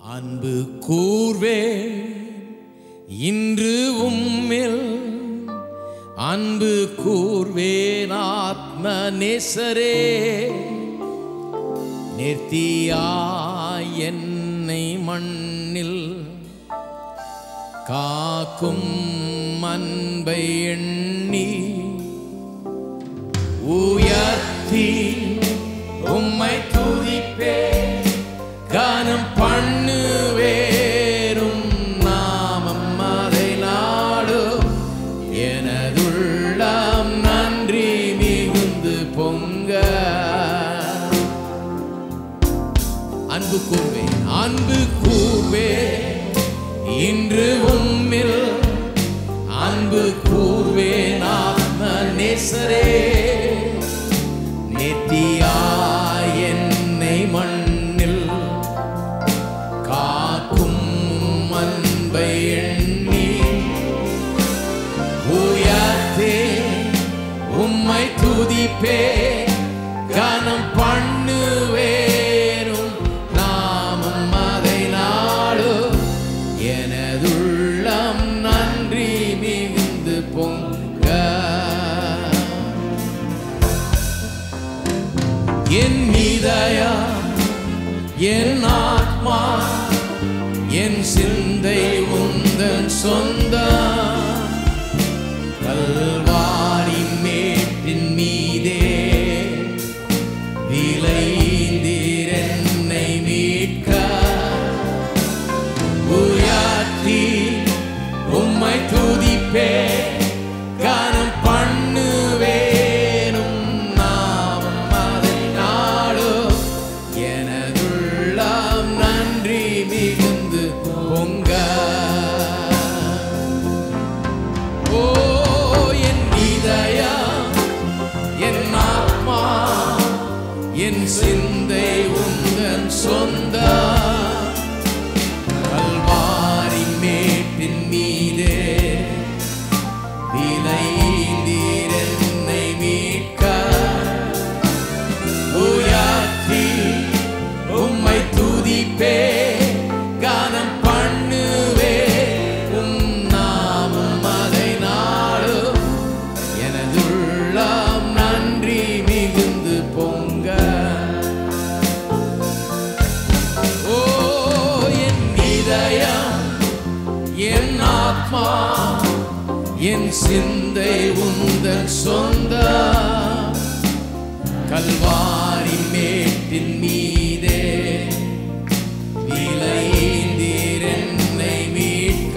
அன்பு கூர்வே இன்று உம்மில் அன்பு கூர்வேன் ஆத்ம நேசரே நிறுத்தியாய் என்னை மண்ணில் காக்கும் அன்பை எண்ணி உயர்த்தி உம்மை துதிப்பே கானம் பண்ணுவேரும் நாமம் அதை நாடும் எனதுள்ளம் நன்றி மிகுந்து பொங்க அன்பு கூர்வேன் அன்பு கூர்வேன் இன்று உம்மில் அன்பு கூர்வேன் ஆத்ம நேசரே நெத்தியாய் என்னை மண்ணில் காக்கும் அன்பை எண்ணி உயர்த்தே உம்மை துதிப்பே கனம் பண்ணுவேரும் நாமம் அதை நாடும் எனதுள்ளம் நன்றி மிகுந்து பொங்க என் இதயா என் ஆத்மா என் சிந்தை உந்தன் சொந்த கல்வாரி மேட்டின் மீதே விளைந்தீர் என்னை மீட்க உயர்த்தி உம்மை துதிப்பே கானம் பண்ணுவேனும் நாமம் அதை நாடும் எனதுள்ளம் நன்றி மிகுந்து பொங்க ஓ என் இதயம் என் ஆத்மா என் சிந்தை உந்தன் சொந்த கல்வாரி மேட்டின் மீதே விளைந்தீர் என்னை மீட்க உயர்த்தி உம்மை துதிப்பே கானம் பண்ணுவே உம் நாமம் அதை நாடும் எனதுள்ளம் நன்றி மிகுந்து பொங்க ஓ என் இதயம் என் ஆத்மா என் சிந்தை உந்தன் சொந்த கல்வாரி மேட்டின் மீதே விளைந்தீர் என்னை மீட்க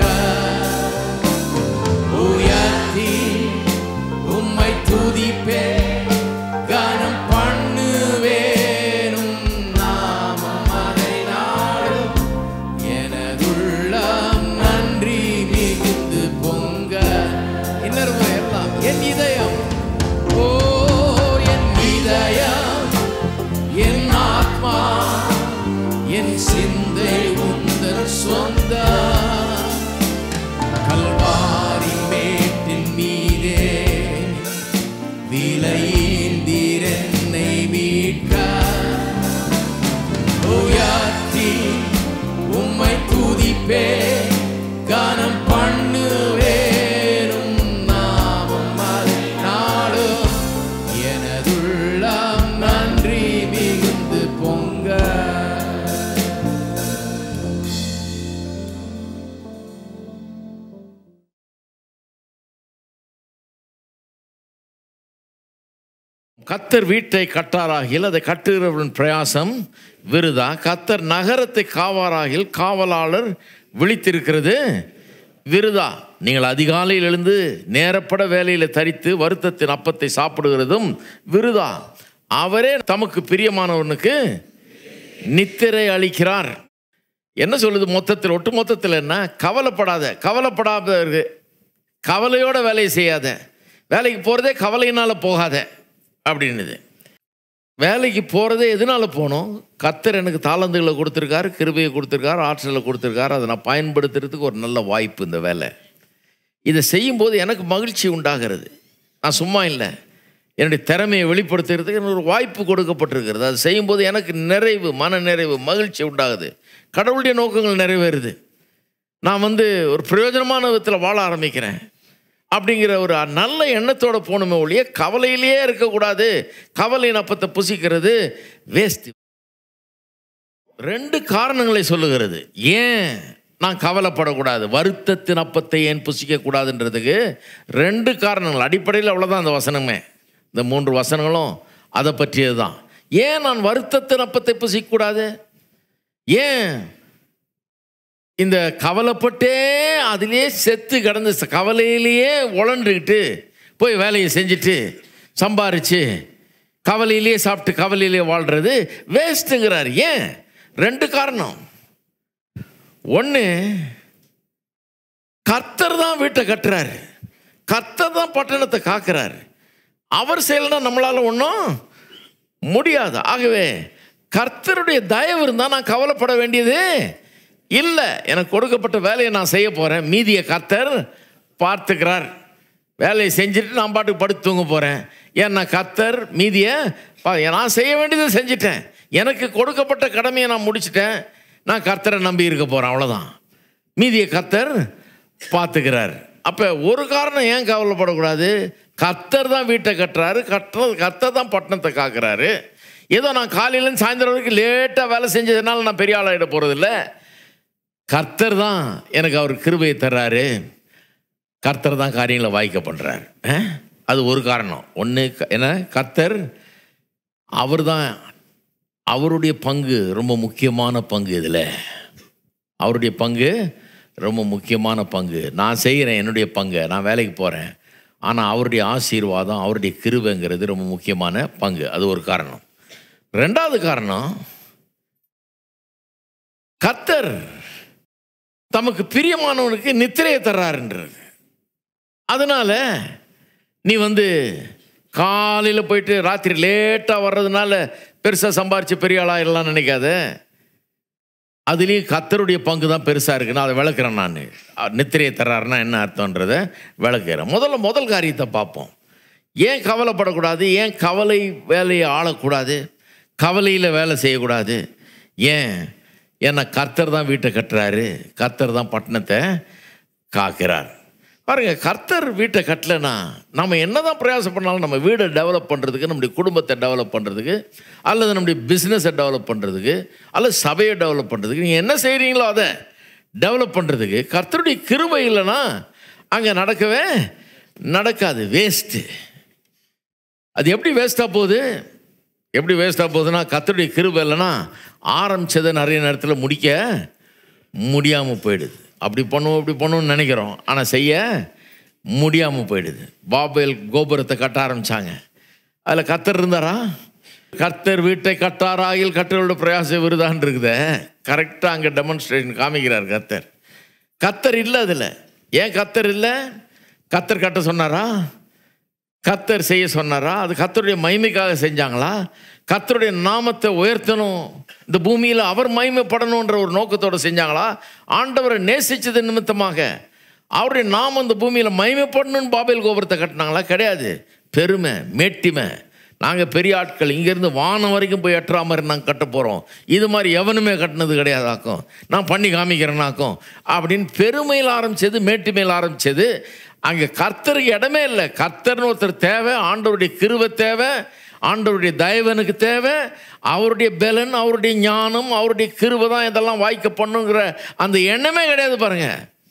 உயர்த்தி உம்மை துதிப்பே கானம் பண்ணுவேனும் நாமம் அதை நாடும் எனதுள்ளம் நன்றி மிகுந்து பொங்க இன்னொரு முறை எல்லாம் என் இதயம் ஓ என் இதயம் என் ஆத்மா என் சிந்தை உந்தன் சொந்த கல்வாரி மேட்டின் மீதே விலையீந்தீர் என்னை மீட்க உயர்த்தி உம்மை துதிப்பே கானம் பண்ணுவேனும் நாமம் அதை நாடும் எனதுள்ளம் நன்றி மிகுந்து பொங்க கத்தர் வீட்டை கட்டாராகில் அதை கட்டுகிறவரின் பிரயாசம் விருதா கத்தர் நகரத்தை காவாராகில் காவலாளர் விழித்திருக்கிறது விருதா நீங்கள் அதிகாலையில் எழுந்து நேரப்பட வேலையில் தரித்து வருத்தத்தின் அப்பத்தை சாப்பிடுகிறதும் விருதா அவரே தமக்கு பிரியமானவனுக்கு நித்திரை அளிக்கிறார் என்ன சொல்லுது மொத்தத்தில் ஒட்டு மொத்தத்தில் என்ன கவலைப்படாத கவலைப்படாத இருக்கு கவலையோட வேலையை செய்யாத வேலைக்கு போகிறதே கவலையினால் போகாத அப்படின்னுது வேலைக்கு போகிறதே எதனால போகணும் கத்தர் எனக்கு தாளந்துகளை கொடுத்துருக்காரு கிருபையை கொடுத்துருக்காரு ஆற்றலை கொடுத்துருக்காரு அதை நான் பயன்படுத்துறதுக்கு ஒரு நல்ல வாய்ப்பு இந்த வேலை இதை செய்யும்போது எனக்கு மகிழ்ச்சி உண்டாகிறது நான் சும்மா இல்லை என்னுடைய திறமையை வெளிப்படுத்துறதுக்கு எனக்கு ஒரு வாய்ப்பு கொடுக்கப்பட்டிருக்கிறது அது செய்யும்போது எனக்கு நிறைவு மன நிறைவு மகிழ்ச்சி உண்டாகுது கடவுளுடைய நோக்கங்கள் நிறைவேறுது நான் வந்து ஒரு பிரயோஜனமான விதத்தில் வாழ ஆரம்பிக்கிறேன் அப்படிங்கிற ஒரு நல்ல எண்ணத்தோட போகணுமே ஒழிய கவலையிலேயே இருக்கக்கூடாது கவலையின் அப்பத்தை புசிக்கிறது வேஸ்ட் ரெண்டு காரணங்களை சொல்லுகிறது ஏன் நான் கவலைப்படக்கூடாது வருத்தத்தின் அப்பத்தை ஏன் புசிக்க கூடாதுன்றதுக்கு ரெண்டு காரணங்கள் அடிப்படையில் அவ்வளோதான் அந்த வசனமே இந்த மூன்று வசனங்களும் அதை பற்றியது தான் ஏன் நான் வருத்தத்தின் அப்பத்தை புசிக்கக்கூடாது ஏன் இந்த கவலைப்பட்டே அதிலே செத்து கிடந்து ச- கவலையிலேயே உழண்டுக்கிட்டு போய் வேலையை செஞ்சுட்டு சம்பாரிச்சு கவலையிலேயே சாப்பிட்டு கவலையிலேயே வாழ்கிறது வேஸ்ட்டுங்கிறார் ஏன் ரெண்டு காரணம் ஒன்று கர்த்தர் தான் வீட்டை கட்டுறாரு கர்த்தர் தான் பட்டணத்தை காக்குறாரு அவர் செய்யலைன்னா நம்மளால் ஒன்றும் முடியாது ஆகவே கர்த்தருடைய தயவு இருந்தால் நான் கவலைப்பட வேண்டியது இல்லை எனக்கு கொடுக்கப்பட்ட வேலையை நான் செய்ய போகிறேன் மீதியை கர்த்தர் பார்த்துக்கிறார் வேலையை செஞ்சுட்டு நான் பாட்டுக்கு படுத்து தூங்க போகிறேன் ஏன்னா கர்த்தர் மீதியை பா- நான் செய்ய வேண்டியதை செஞ்சிட்டேன் எனக்கு கொடுக்கப்பட்ட கடமையை நான் முடிச்சிட்டேன் நான் கர்த்தரை நம்பி இருக்க போகிறேன் அவ்வளோதான் மீதியை கர்த்தர் பார்த்துக்கிறார் அப்போ ஒரு காரணம் ஏன் கவலைப்படக்கூடாது கர்த்தர் தான் வீட்டை கட்டுறாரு கட்டுறது கர்த்தர் தான் பட்டணத்தை காக்குறாரு ஏதோ நான் காலையிலேருந்து சாயந்தரம் வரைக்கும் லேட்டாக வேலை செஞ்சதுனால நான் பெரிய ஆளாயிட போகிறதில்ல கர்த்தர் தான் எனக்கு அவர் கிருபையை தர்றாரு கர்த்தர் தான் காரியங்களை வாய்க்க பண்ணுறாரு அது ஒரு காரணம் ஒன்று என்ன கர்த்தர் அவர் தான் அவருடைய பங்கு ரொம்ப முக்கியமான பங்கு இதில் அவருடைய பங்கு ரொம்ப முக்கியமான பங்கு நான் செய்கிறேன் என்னுடைய பங்கை நான் வேலைக்கு போகிறேன் ஆனால் அவருடைய ஆசீர்வாதம் அவருடைய கிருபைங்கிறது ரொம்ப முக்கியமான பங்கு அது ஒரு காரணம் ரெண்டாவது காரணம் கர்த்தர் தமக்கு பிரியமானவனுக்கு நித்திரையை தர்றாருன்றது அதனால நீ வந்து காலையில் போயிட்டு ராத்திரி லேட்டாக வர்றதுனால பெருசாக சம்பாரிச்சு பெரிய ஆளாயிடலாம் நினைக்காத அதுலேயும் கத்தருடைய பங்கு தான் பெருசாக இருக்குன்னு அதை விளக்குறேன் நான் நித்திரையை தர்றாருன்னா என்ன அர்த்தன்றதை விளக்குறேன் முதல்ல முதல் காரியத்தை பார்ப்போம் ஏன் கவலைப்படக்கூடாது ஏன் கவலை வேலையை ஆளக்கூடாது கவலையில் வேலை செய்யக்கூடாது ஏன் ஏன்னா கர்த்தர் தான் வீட்டை கட்டுறாரு கர்த்தர் தான் பட்டணத்தை காக்கிறார் பாருங்க கர்த்தர் வீட்டை கட்டலைன்னா நம்ம என்னதான் பிரயாசம் பண்ணாலும் நம்ம வீடை டெவலப் பண்ணுறதுக்கு நம்முடைய குடும்பத்தை டெவலப் பண்ணுறதுக்கு அல்லது நம்முடைய பிஸ்னஸை டெவலப் பண்ணுறதுக்கு அல்லது சபையை டெவலப் பண்ணுறதுக்கு நீங்கள் என்ன செய்கிறீங்களோ அதை டெவலப் பண்ணுறதுக்கு கர்த்தருடைய கிருபை இல்லைன்னா அங்கே நடக்கவே நடக்காது வேஸ்ட்டு அது எப்படி வேஸ்ட்டாக போகுது எப்படி வேஸ்ட்டாக போகுதுன்னா கர்த்தருடைய கிருபை இல்லைன்னா ஆரம்பிச்சதை நிறைய நேரத்தில் முடிக்க முடியாமல் போயிடுது அப்படி பண்ணுவோம் இப்படி பண்ணுவோம்னு நினைக்கிறோம் ஆனால் செய்ய முடியாமல் போயிடுது பாபேல் கோபுரத்தை கட்ட ஆரம்பித்தாங்க அதில் கர்த்தர் இருந்தாரா கர்த்தர் வீட்டை கட்டாராயில் கர்த்தரோட பிரயாச விருதான் இருக்குதே கரெக்டாக அங்கே டெமான்ஸ்ட்ரேஷன் காமிக்கிறார் கர்த்தர் கர்த்தர் இல்லை அதில் ஏன் கர்த்தர் இல்லை கர்த்தர் கட்ட சொன்னாரா கர்த்தர் செய்ய சொன்னாரா அது கர்த்தருடைய மகிமைக்காக செஞ்சாங்களா கர்த்தருடைய நாமத்தை உயர்த்தணும் இந்த பூமியில் அவர் மகிமைப்படணுன்ற ஒரு நோக்கத்தோட செஞ்சாங்களா ஆண்டவரை நேசிச்சது நிமித்தமாக அவருடைய நாமம் இந்த பூமியில் மகிமைப்படணும்னு பாபேல் கோபுரத்தை கட்டினாங்களா கிடையாது பெருமை மேட்டிமை நாங்கள் பெரிய ஆட்கள் இங்கேருந்து வானம் வரைக்கும் போய் எட்டுறா மாதிரி நாங்கள் கட்ட போகிறோம் இது மாதிரி எவனுமே கட்டினது கிடையாதாக்கும் நான் பண்ணி காமிக்கிறேனாக்கும் அப்படின்னு பெருமையில் ஆரம்பிச்சது மேட்டுமையில் ஆரம்பிச்சது அங்கே கர்த்தருக்கு இடமே இல்லை கர்த்தர்னு ஒருத்தர் தேவை ஆண்டவருடைய கிருவை தேவை ஆண்டவருடைய தயவனுக்கு தேவை அவருடைய பலன் அவருடைய ஞானம் அவருடைய கிருவை தான் இதெல்லாம் வாய்க்க பண்ணுங்கிற அந்த எண்ணமே கிடையாது பாருங்க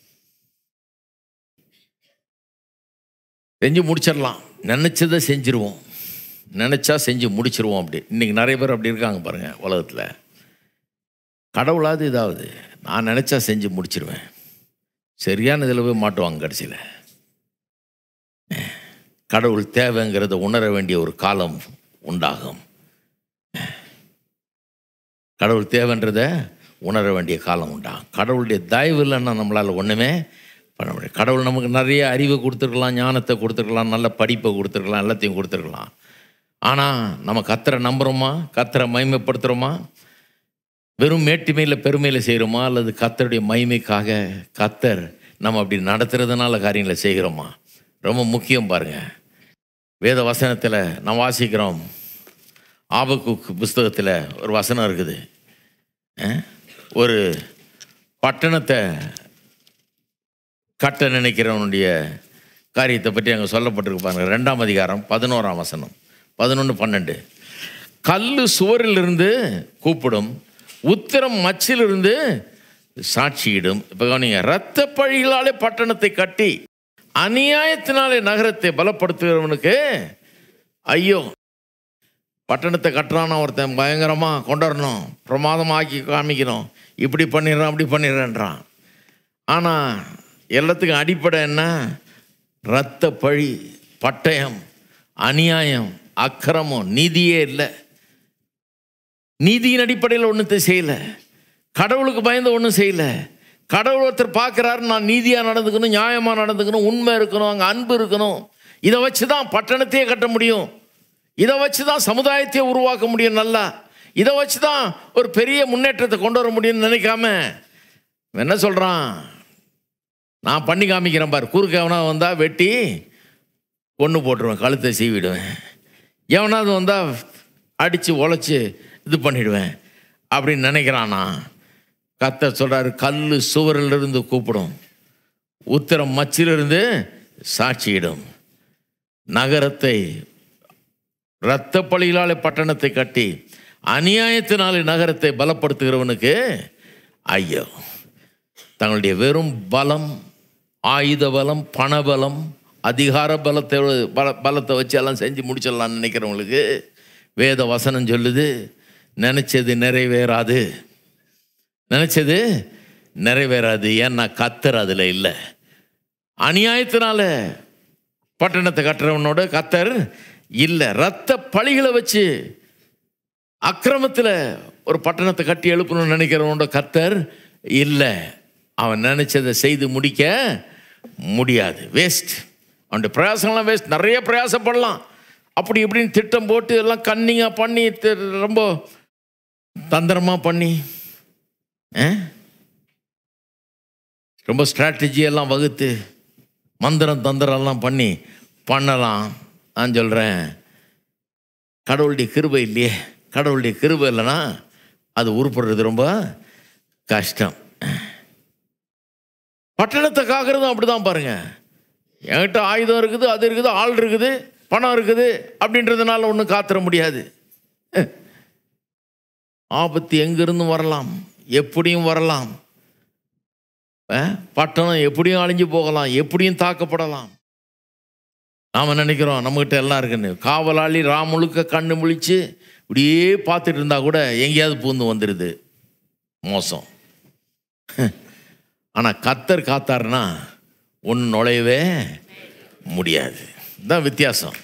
செஞ்சு முடிச்சிடலாம் நினச்சதை செஞ்சிருவோம் நினச்சா செஞ்சு முடிச்சிருவோம் அப்படி இன்றைக்கி நிறைய பேர் அப்படி இருக்காங்க பாருங்க உலகத்தில் கடவுளாவது இதாவது நான் நினச்சா செஞ்சு முடிச்சிருவேன் சரியான இதில் போய் மாட்டுவாங்க கடைசியில் கடவுள் தேவைங்கிறத உணர வேண்டிய ஒரு காலம் உண்டாகும் கடவுள் தேவைன்றத உணர வேண்டிய காலம் உண்டாகும் கடவுளுடைய தயவு இல்லைன்னா நம்மளால் ஒன்றுமே பண்ண முடியாது கடவுள் நமக்கு நிறைய அறிவை கொடுத்துருக்கலாம் ஞானத்தை கொடுத்துருக்கலாம் நல்ல படிப்பை கொடுத்துருக்கலாம் எல்லாத்தையும் கொடுத்துருக்கலாம் ஆனால் நம்ம கத்தரை நம்புகிறோமா கத்தரை மகிமைப்படுத்துகிறோமா வெறும் மேட்டுமையில் பெருமையில் செய்கிறோமா அல்லது கத்தருடைய மகிமைக்காக கத்தர் நம்ம அப்படி நடத்துறதுனால காரியங்களை செய்கிறோமா ரொம்ப முக்கியம் பாருங்க வேத வசனத்தில் நாம் வாசிக்கிறோம் ஆபக்குக் புஸ்தகத்தில் ஒரு வசனம் இருக்குது அஹ், ஒரு பட்டணத்தை கட்ட நினைக்கிறவனுடைய காரியத்தை பற்றி அங்கே சொல்லப்பட்டிருக்கு பாருங்க ரெண்டாம் அதிகாரம் பதினோராம் வசனம் பதினொன்று பன்னெண்டு கல் சுவரிலிருந்து கூப்பிடும் உத்திரம் மச்சிலிருந்து சாட்சியிடும் இப்போ கவனிங்க இரத்த பழிகளாலே பட்டணத்தை கட்டி அநியாயத்தினாலே நகரத்தை பலப்படுத்துகிறவனுக்கு ஐயோ பட்டணத்தை கட்டுறானா ஒருத்தன் பயங்கரமாக கொண்டாடணும் பிரமாதமாக்கி காமிக்கணும் இப்படி பண்ணிடுறான் அப்படி பண்ணிடுறேன்றான் ஆனால் எல்லாத்துக்கும் அடிப்படை என்ன இரத்த பழி பட்டயம் அநியாயம் அக்கிரமம் நீதியே இல்லை நீதியின் அடிப்படையில் ஒன்றுத்தை செய்யலை கடவுளுக்கு பயந்து ஒன்றும் செய்யலை கடவுள் ஒருத்தர் பார்க்குறாரு நான் நீதியாக நடந்துக்கணும் நியாயமாக நடந்துக்கணும் உண்மை இருக்கணும் அங்கே அன்பு இருக்கணும் இதை வச்சு தான் பட்டணத்தையே கட்ட முடியும் இதை வச்சு தான் சமுதாயத்தையே உருவாக்க முடியும் நல்லா இதை வச்சு தான் ஒரு பெரிய முன்னேற்றத்தை கொண்டு வர முடியும்னு நினைக்காம இவன் என்ன சொல்கிறான் நான் பண்ணி காமிக்கிறேன் பாரு குறுக்க எவனா வந்தால் வெட்டி கொன்று போட்டுருவேன் கழுத்தை சீவிடுவேன் எவனாவது வந்தால் அடித்து உழைச்சி இது பண்ணிடுவேன் அப்படின்னு நினைக்கிறானா கத்தர் சொல்கிறாரு கல் சுவரிலிருந்து கூப்பிடும் உத்தரம் மச்சிலிருந்து சாட்சியிடும் நகரத்தை இரத்த பழிகளாலே பட்டணத்தை கட்டி அநியாயத்தினாலே நகரத்தை பலப்படுத்துகிறவனுக்கு ஐயோ தங்களுடைய வெறும் பலம் ஆயுத பலம் பணபலம் அதிகார பலத்தை பல பலத்தை வச்சு எல்லாம் செஞ்சு முடிச்சிடலாம்னு நினைக்கிறவங்களுக்கு வேத வசனம் சொல்லுது நினைச்சது நிறைவேறாது நினைச்சது நிறைவேறாது ஏன்னா கத்தர் அதில் இல்லை அநியாயத்தினால பட்டணத்தை கட்டுறவனோட கத்தர் இல்லை ரத்த பழிகளை வச்சு அக்கிரமத்தில் ஒரு பட்டணத்தை கட்டி எழுப்பணும்னு நினைக்கிறவனோட கத்தர் இல்லை அவன் நினைச்சதை செய்து முடிக்க முடியாது வேஸ்ட் அவனுடைய பிரயாசம்லாம் வேஸ்ட் நிறைய பிரயாசப்படலாம் அப்படி இப்படின்னு திட்டம் போட்டு எல்லாம் கன்னிங்காக பண்ணி தி- ரொம்ப தந்திரமாக பண்ணி ஆ? ரொம்ப strategy எல்லாம் வகுத்து மந்திரம் தந்திரம் எல்லாம் பண்ணி பண்ணலாம் நான் சொல்கிறேன் கடவுளுடைய கிருபை இல்லையே கடவுளுடைய கிருபை இல்லைன்னா அது உருப்படுறது ரொம்ப கஷ்டம் பட்டணத்தை காக்கிறதும் அப்படிதான் பாருங்க என்கிட்ட ஆயுதம் இருக்குது அது இருக்குது ஆள் இருக்குது பணம் இருக்குது அப்படின்றதுனால ஒன்றும் காத்துற முடியாது ஆபத்து எங்கிருந்தும் வரலாம் எப்படியும் வரலாம் அஹ், பட்டணம் எப்படியும் அழிஞ்சு போகலாம் எப்படியும் தாக்கப்படலாம் நாம் நினைக்கிறோம் நம்மகிட்ட எல்லாம் இருக்குன்னு காவலாளி ரா முழுக்க கண்ணு முழிச்சு இப்படியே பார்த்துட்டு இருந்தா கூட எங்கேயாவது பூந்து வந்துடுது மோசம் ஆனால் கத்தர் காத்தாருன்னா ஒன்று நுழையவே முடியாது இதுதான் வித்தியாசம்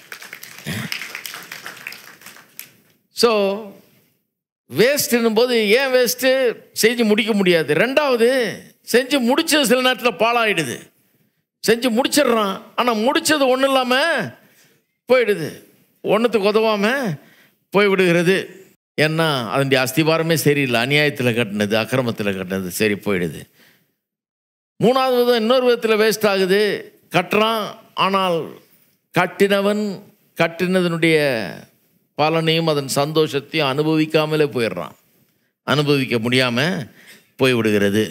ஸோ வேஸ்ட்டுன்னும் போது ஏன் வேஸ்ட்டு செஞ்சு முடிக்க முடியாது ரெண்டாவது செஞ்சு முடிச்சது சில நேரத்தில் பாழாயிடுது செஞ்சு முடிச்சிடுறான் ஆனால் முடிச்சது ஒன்றும் இல்லாமல் போயிடுது ஒன்றுத்துக்கு உதவாமல் போய் விடுகிறது ஏன்னா அதனுடைய அஸ்திவாரமே சரியில்லை அநியாயத்தில் கட்டினது அக்கிரமத்தில் கட்டினது சரி போயிடுது மூணாவது விதம் இன்னொரு விதத்தில் வேஸ்ட் ஆகுது கட்டுறான் ஆனால் கட்டினவன் கட்டினதனுடைய பலனையும் அதன் சந்தோஷத்தையும் அனுபவிக்காமலே போயிடுறான் அனுபவிக்க முடியாமல் போய்விடுகிறது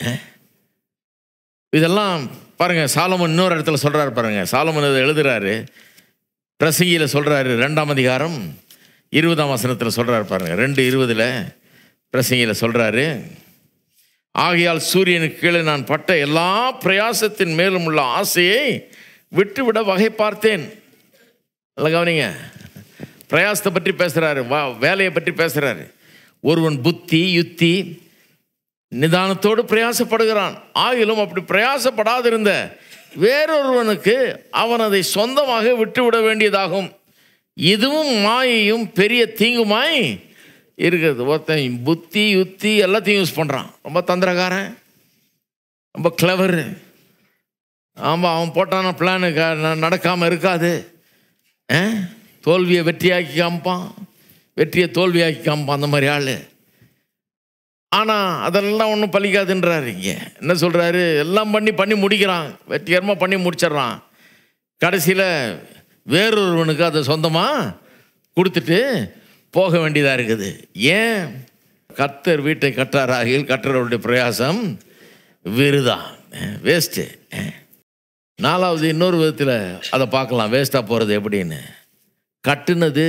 இதெல்லாம் பாருங்க சாலமன் இன்னொரு இடத்துல சொல்றாரு பாருங்க சாலமன் இதை எழுதுறாரு பிரசங்கியில் சொல்றாரு ரெண்டாம் அதிகாரம் இருபதாம் வசனத்தில் சொல்றாரு பாருங்க ரெண்டு இருபதுல பிரசங்கியில் சொல்றாரு ஆகையால் சூரியனுக்கு கீழே நான் பட்ட எல்லா பிரயாசத்தின் மேலும் உள்ள ஆசையை விட்டுவிட வகை பார்த்தேன் நல்லா கவனிங்க பிரயாசத்தை பற்றி பேசுகிறாரு வா வேலையை பற்றி பேசுகிறாரு ஒருவன் புத்தி யுத்தி நிதானத்தோடு பிரயாசப்படுகிறான் ஆகிலும் அப்படி பிரயாசப்படாதிருந்த வேறொருவனுக்கு அவன் அதை சொந்தமாக விட்டுவிட வேண்டியதாகும் இதுவும் மாயையும் பெரிய தீங்குமாய் இருக்கிறது ஒருத்தன் புத்தி யுத்தி எல்லாத்தையும் யூஸ் பண்ணுறான் ரொம்ப தந்திரக்காரன் ரொம்ப கிளவரு ஆமாம் அவன் போட்டான பிளானு நடக்காமல் இருக்காது ஆ? தோல்வியை வெற்றியாக்கி காமிப்பான் வெற்றியை தோல்வியாக்கி காமிப்பான் அந்த மாதிரி ஆள் ஆனால் அதெல்லாம் ஒன்றும் பலிக்காதுன்றாரு இங்கே என்ன சொல்கிறாரு எல்லாம் பண்ணி பண்ணி முடிக்கிறான் வெற்றிகரமாக பண்ணி முடிச்சிடுறான் கடைசியில் வேறொருவனுக்கு அதை சொந்தமாக கொடுத்துட்டு போக வேண்டியதாக இருக்குது ஏன் கர்த்தர் வீட்டை கட்டாராகில் கட்டுறவருடைய பிரயாசம் விருதா வேஸ்ட்டு நாலாவது இன்னொரு விதத்தில் அதை பார்க்கலாம் வேஸ்ட்டாக போகிறது எப்படின்னு கட்டுனது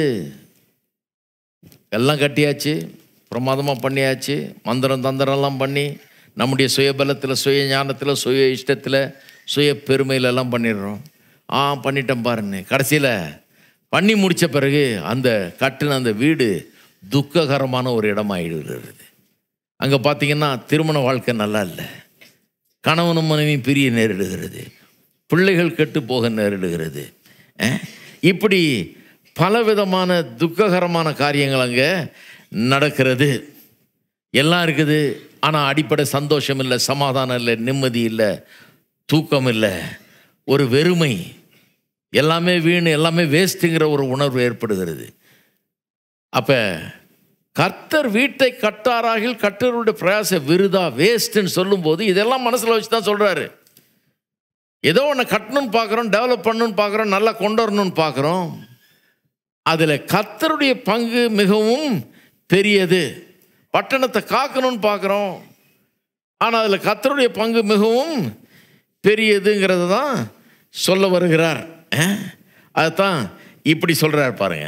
எல்லாம் கட்டியாச்சு பிரமாதமாக பண்ணியாச்சு மந்திரம் தந்திரம்லாம் பண்ணி நம்முடைய சுயபலத்தில் சுய ஞானத்தில் சுய இஷ்டத்தில் சுய பெருமையில எல்லாம் பண்ணிடுறோம் ஆ பண்ணிட்டேன் பாருன்னு கடைசியில் பண்ணி முடித்த பிறகு அந்த கட்டின அந்த வீடு துக்ககரமான ஒரு இடமாயிடுகிறது அங்கே பார்த்தீங்கன்னா திருமண வாழ்க்கை நல்லா இல்லை கணவனும் மனைவி பிரிய நேரிடுகிறது பிள்ளைகள் கெட்டு போக நேரிடுகிறது அஹ், இப்படி பலவிதமான துக்ககரமான காரியங்கள் அங்கே நடக்கிறது எல்லாம் இருக்குது ஆனால் அடிப்படை சந்தோஷம் இல்லை சமாதானம் இல்லை நிம்மதி இல்லை தூக்கம் இல்லை ஒரு வெறுமை எல்லாமே வீண் எல்லாமே வேஸ்ட்டுங்கிற ஒரு உணர்வு ஏற்படுகிறது அப்போ கர்த்தர் வீட்டை கட்டாராகில் கர்த்தருடைய பிரயாச விருதா வேஸ்ட்டுன்னு சொல்லும்போது இதெல்லாம் மனசில் வச்சு தான் சொல்கிறாரு ஏதோ ஒன்று கட்டணும்னு பார்க்குறோம் டெவலப் பண்ணணும்னு பார்க்குறோம் நல்லா கொண்டு வரணும்னு பார்க்குறோம் அதில் கர்த்தருடைய பங்கு மிகவும் பெரியது பட்டணத்தை காக்கணும்னு பார்க்குறோம் ஆனால் அதில் கர்த்தருடைய பங்கு மிகவும் பெரியதுங்கிறது தான் சொல்ல வருகிறார் அஹ்? அதுதான் இப்படி சொல்கிறார் பாருங்க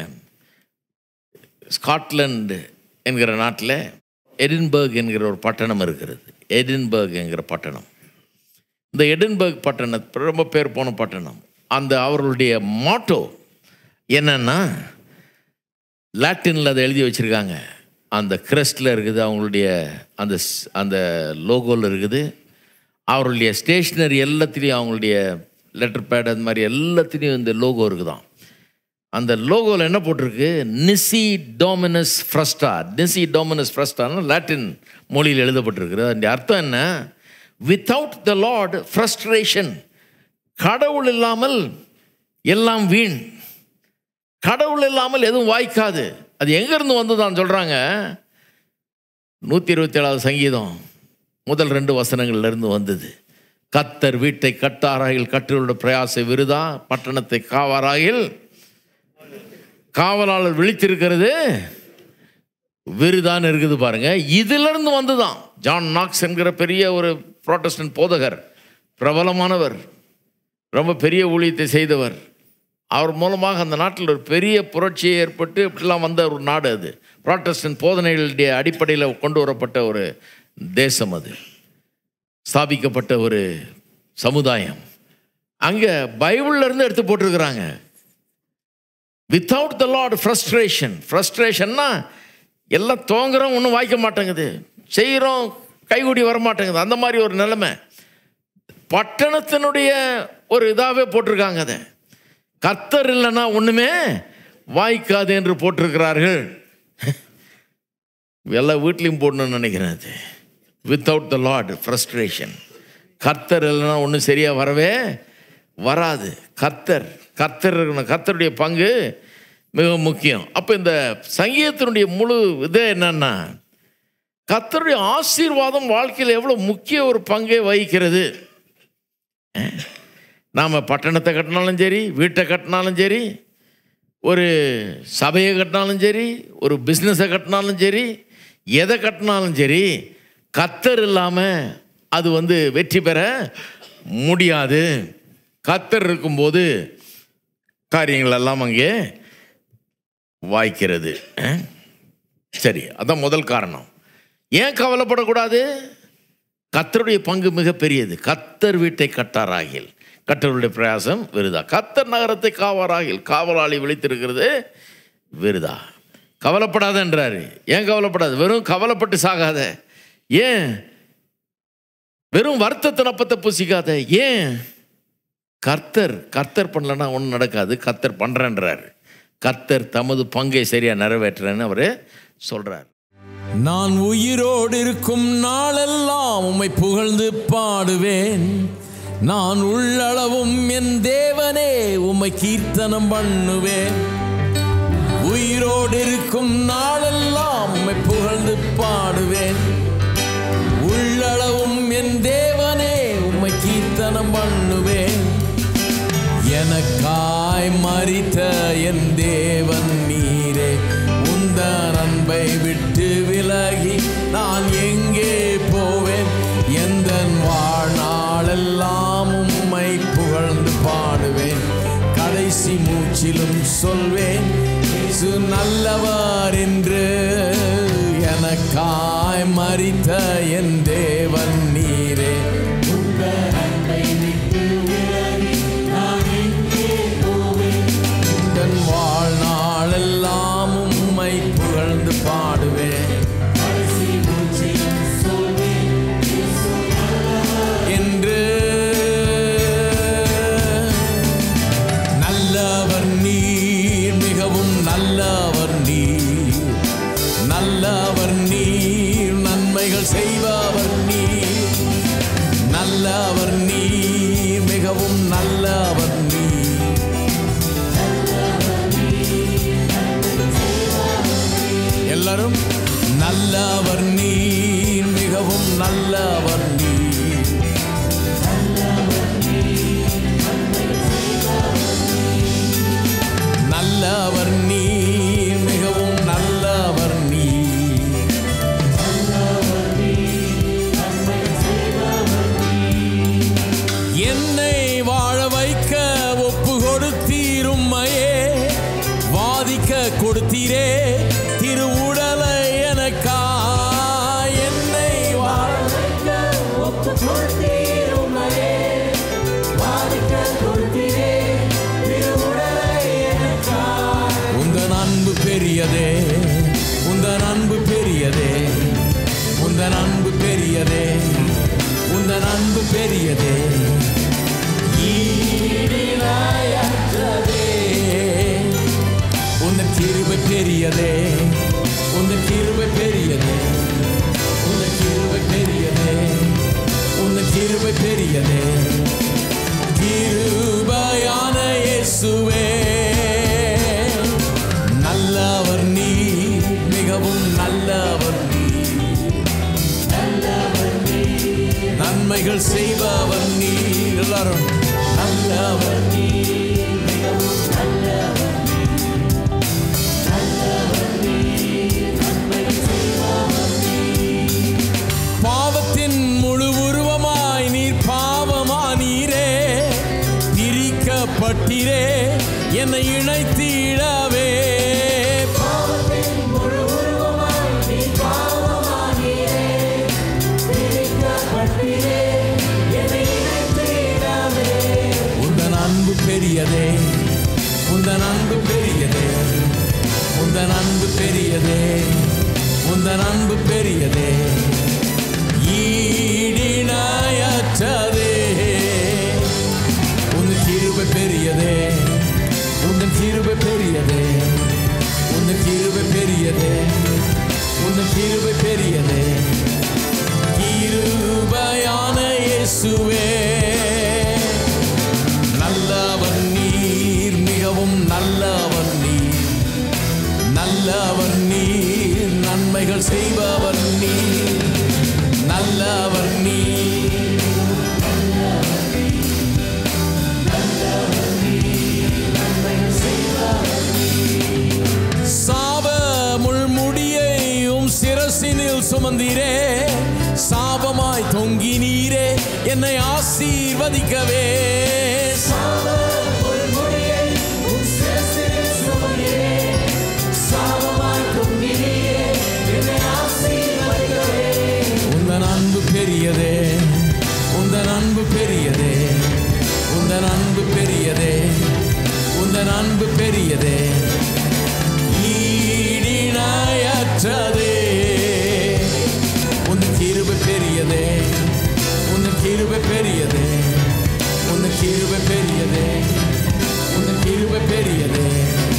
ஸ்காட்லாந்து என்கிற நாட்டில் எடின்பர்க் என்கிற ஒரு பட்டணம் இருக்கிறது எடின்பர்க் என்கிற பட்டணம் இந்த எடின்பர்க் பட்டணம் ரொம்ப பேர் போன பட்டணம் அந்த அவர்களுடைய மாட்டோ என்னன்னா லாட்டினில் அதை எழுதி வச்சுருக்காங்க அந்த கிரஸ்டில் இருக்குது அவங்களுடைய அந்த ஸ்- அந்த லோகோவில் இருக்குது அவருடைய ஸ்டேஷ்னரி எல்லாத்துலேயும் அவங்களுடைய லெட்டர் பேட் அது மாதிரி எல்லாத்துலேயும் இந்த லோகோ இருக்குதாம் அந்த லோகோவில் என்ன போட்டிருக்கு நிசி டோமினஸ் ஃப்ரஸ்டா நிசி டோமினஸ் ஃப்ரஸ்டான்னு லாட்டின் மொழியில் எழுதப்பட்டிருக்குது அதனுடைய அர்த்தம் என்ன வித்தவுட் த லார்ட் ஃப்ரஸ்ட்ரேஷன் கடவுள் இல்லாமல் எல்லாம் வீண் கடவுள் இல்லாமல் எதுவும் வாய்க்காது அது எங்கேருந்து வந்ததான்னு சொல்கிறாங்க நூற்றி இருபத்தி ஏழாவது சங்கீதம் முதல் ரெண்டு வசனங்கள்ல இருந்து வந்தது கத்தர் வீட்டை கட்டாராயில் கற்றோட பிரயாச விருதா பட்டணத்தை காவாராயில் காவலாளர் விழித்திருக்கிறது விருதான் இருக்குது பாருங்க இதிலிருந்து வந்துதான் ஜான் நாக்ஸ் என்கிற பெரிய ஒரு புரோட்டஸ்டன்ட் போதகர் பிரபலமானவர் ரொம்ப பெரிய ஊழியத்தை செய்தவர் அவர் மூலமாக அந்த நாட்டில் ஒரு பெரிய புரட்சி ஏற்பட்டு இப்படிலாம் வந்த ஒரு நாடு அது புராட்டஸ்டன்ட் போதனைகளுடைய அடிப்படையில் கொண்டு வரப்பட்ட ஒரு தேசம் அது ஸ்தாபிக்கப்பட்ட ஒரு சமுதாயம் அங்கே பைபிள்ல இருந்து எடுத்து போட்டிருக்கிறாங்க வித்தவுட் த லார்ட் ஃப்ரஸ்ட்ரேஷன் ஃப்ரஸ்ட்ரேஷன்னா எல்லாம் தோங்குறோம் ஒன்றும் வாய்க்க மாட்டேங்குது செய்கிறோம் கைகூடி வர மாட்டேங்குது அந்த மாதிரி ஒரு நிலைமை பட்டணத்தினுடைய ஒரு இதாகவே போட்டிருக்காங்க அதை கர்த்தர் இல்லைன்னா ஒன்றுமே வாய்க்காது என்று போட்டிருக்கிறார்கள் எல்லா வீட்லேயும் போடணும்னு நினைக்கிறேன் அது வித்தவுட் த லார்ட் ஃப்ரஸ்ட்ரேஷன் கர்த்தர் இல்லைன்னா ஒன்றும் சரியாக வரவே வராது கர்த்தர் கர்த்தர் இருக்கணும் கர்த்தருடைய பங்கு மிக முக்கியம் அப்போ இந்த சங்கீதத்தினுடைய முழு இதே என்னன்னா கர்த்தருடைய ஆசீர்வாதம் வாழ்க்கையில் எவ்வளோ முக்கிய ஒரு பங்கை வகிக்கிறது நாம் பட்டணத்தை கட்டினாலும் சரி வீட்டை கட்டினாலும் சரி ஒரு சபையை கட்டினாலும் சரி ஒரு பிஸ்னஸை கட்டினாலும் சரி எதை கட்டினாலும் சரி கத்தர் இல்லாமல் அது வந்து வெற்றி பெற முடியாது கத்தர் இருக்கும்போது காரியங்கள் எல்லாம் அங்கே வாய்க்கிறது அஹ்? சரி அதான் முதல் காரணம் ஏன் கவலைப்படக்கூடாது கத்தருடைய பங்கு மிகப்பெரியது கத்தர் வீட்டை கட்டாராகில் கத்தருடைய பிரயாசம் விருதா கத்தர் நகரத்தை காவாராகில் காவலாளி விழித்திருக்கிறது விருதா கவலைப்படாதன்றாரு ஏன் கவலைப்படாது வெறும் கவலைப்பட்டு சாகாத ஏன் வெறும் வருத்தத்தின் அப்பத்தை பூசிக்காத ஏன் கர்த்தர் கர்த்தர் பண்ணலன்னா ஒன்றும் நடக்காது கர்த்தர் பண்ணுறேன்றாரு கர்த்தர் தமது பங்கை சரியாக நிறைவேற்றுறேன்னு அவர் சொல்கிறார் நான் உயிரோடு இருக்கும் நாளெல்லாம் உம்மை புகழ்ந்து பாடுவேன் நான் உள்ளளவும் என் தேவனே உம்மை கீர்த்தனம் பண்ணுவேன் உயிரோடு இருக்கும் நாளெல்லாம் உம்மை புகழ்ந்து பாடுவேன் உள்ளளவும் என் தேவனே உம்மை கீர்த்தனம் பண்ணுவேன் எனக்காய் மறித்த எனக்காய் மறித்த என் தேவன் நீரே உந்தன் வாழ்நாளெல்லாம் உம்மை புகழ்ந்து பாடுவேன் என்று நல்லவர் நீர் மிகவும் நல்லவர் நீர் நல்லவர் நீர் நன்மைகள் செய்பவர் நீர் நல்லவர் நீர் மிகவும் நல்லவர் நீர் எல்லாரும் நல்லவர் நீர் மிகவும் நல்லவர் நீர் நல்லவர் நீர் மிகவும் நல்லவர் நீர் என்னை வாழ வைக்க ஒப்பு கொடுத்தீரும்மையே வாதிக்க கொடுத்தீரே திருவுடலை எனக்கா என்னை வாழ வைக்க ஒப்பு கொடுத்தீர் உம்மையே வாதிக்க கொடுத்தீரே திருவுடலை எனக்காய் உந்தன் அன்பு பெரியதே உந்தன் அன்பு பெரியதே உந்தன் அன்பு பெரியதே உந்தன் அன்பு பெரியதே ஈடிணையற்றதே. உந்தன் கிருபை பெரியதே உந்தன் கிருபை பெரியதே உந்தன் கிருபை பெரியதே உந்தன் கிருபை பெரியதே கிருபையான இயேசுவே நல்லவர் நீ மிகவும் நல்லவர் நீ நன்மைகள் செய்பவர் நீ எல்லாரும் நல்லவர் நீ மிகவும் நல்லவர் நீ. பாவத்தின் முழு உருவமாய் நீர் பாவமானீரே பிரிக்கப்பட்டீரே என்னை இணைத்திடவே பாவத்தின் முழு உருவமாய் நீ பாவமானீரே பிரிக்கப்பட்டீரே என்னை இணைத்திடவே உந்தன் அன்பு பெரியதே உந்தன் அன்பு பெரியதே உந்தன் அன்பு பெரியதே உந்தன் அன்பு பெரியதே ஈடிணையற்றதே உந்தன் கிருபை பெரியதே உந்தன் கிருபை பெரியதே உந்தன் கிருபை பெரியதே உந்தன் கிருபை பெரியதே கிருபையான இயேசுவே நல்லவர் நீர் மிகவும் நல்லவர் நீர் நல்லவர் நீர் நன்மைகள் செய்பவர் நீர் நல்லவர் நீர் சாப முள்முடியையும் சிரசினில் சுமந்தீரே சாபமாய் தொங்கினீரே என்னை ஆசீர்வதிக்கவே முள்முடியை உன் சிரசில் சுமந்தீரே சாபமாய் தொங்கினீரே என்னை ஆசீர்வதிக்கவே உந்தன் அன்பு பெரியதே உந்தன் அன்பு பெரியதே உந்தன் அன்பு பெரியதே உந்தன் அன்பு பெரியதே ஈடிணையற்றதே உந்தன் கிருபை பெரியதே உந்தன் கிருபை பெரியதே உந்தன் கிருபை பெரியதே உந்தன் கிருபை பெரியதே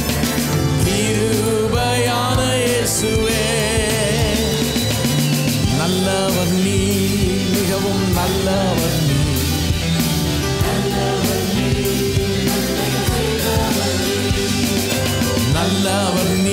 கிருபையான இயேசுவே நல்லவர் நீ மிகவும் நல்லவர் நீ நல்லவர் நீ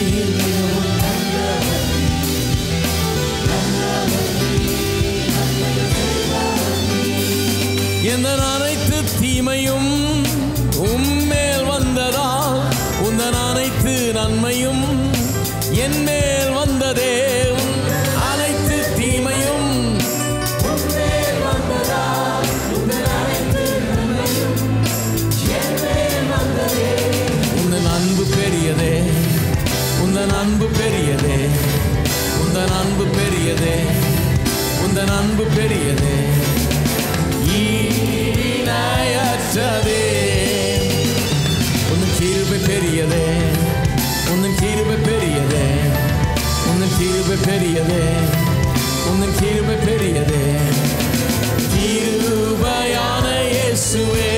எந்த அனைத்து தீமையும் உம்மேல் வந்ததால் உந்தன் அனைத்து நன்மையும் என் மேல் வந்ததே உன் அனைத்து தீமையும் உன்மேல் வந்ததா உங்கள் அனைத்து நன்மையும் என் மேல் வந்ததே உந்தன் அன்பு பெரியதே உந்தன் அன்பு பெரியதே உந்தன் உந்தன் அன்பு பெரியதே உந்தன் அன்பு பெரியதே ஈனாயற்றதே உந்தன் கிருபை பெரியதே உந்தன் கிருபை பெரியதே உந்தன் கிருபை பெரியதே உந்தன் கிருபை பெரியதே கிருபையான இயேசுவே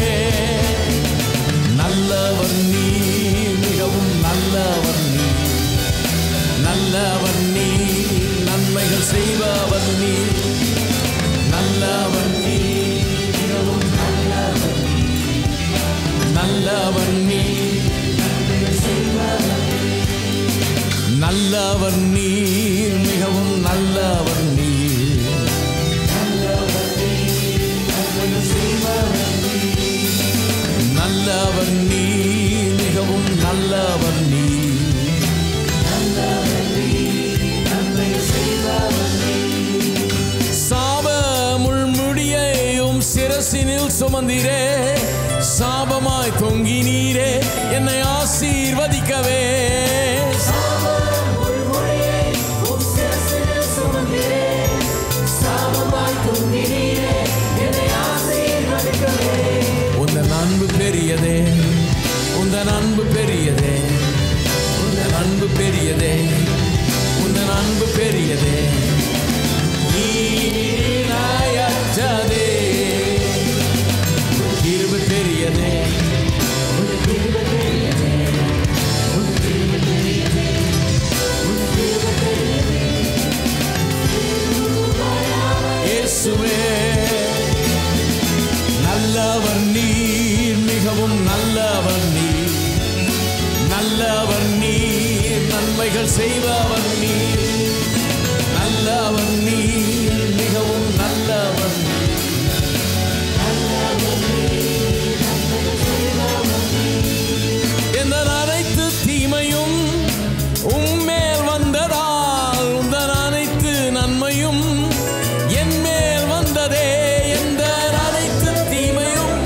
நல்லவர் நீ மிகவும் நல்லவர் நீ நல்லவர் நீ நன்மைகள் செய்பவர் நீ நல்லவர் நீ மிகவும் நல்லவர் நீ நல்லவர் நீ நல்லவர் நீ மிகவும் நல்லவர் நீ நல்லவர் நீ மிகவும் நல்லவர் நீ சாப முள்முடியையும் சிரசினில் சுமந்திரே சாபமாய் தொங்கினீரே என்னை ஆசீர்வதிக்கவே உந்தன் அன்பு பெரியதே உந்தன் அன்பு பெரியதே உந்தன் அன்பு பெரியதே உந்தன் அன்பு பெரியதே ஈனாயற்றதே கிருபை பெரியதே இயேசுவே நல்லவர் நீர் மிகவும் நல்லவர் நீர் நல்லவர் நீர் நன்மைகள் செய்பவர் நீர் நல்லவர் நீர் மிகவும் நல்லவர் நீர் எந்த அனைத்து தீமையும் உம்மேல் வந்ததால் உந்தன் அனைத்து நன்மையும் என் மேல் வந்ததே எந்த அனைத்து தீமையும்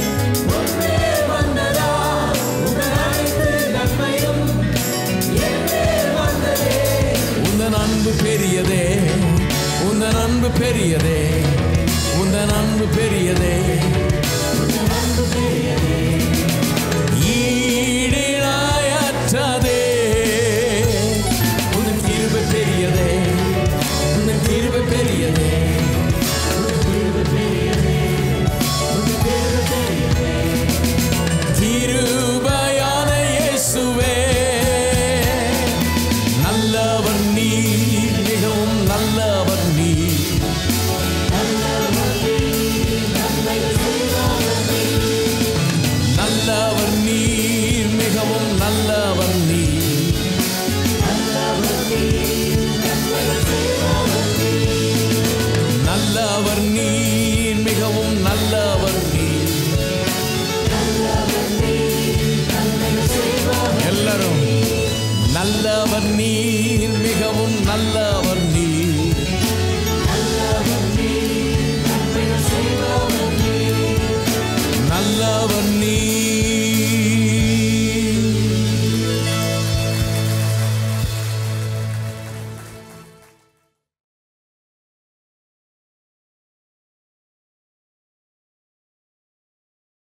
உந்தன் அன்பு பெரியதே உந்தன் அன்பு பெரியதே உந்தன் அன்பு பெரியதே ஈடினாயற்றதே உந்தன் கிருபை பெரியதே உந்தன் கிருபை பெரியதே கிருபையான இயேசுவே நல்லவர் நீ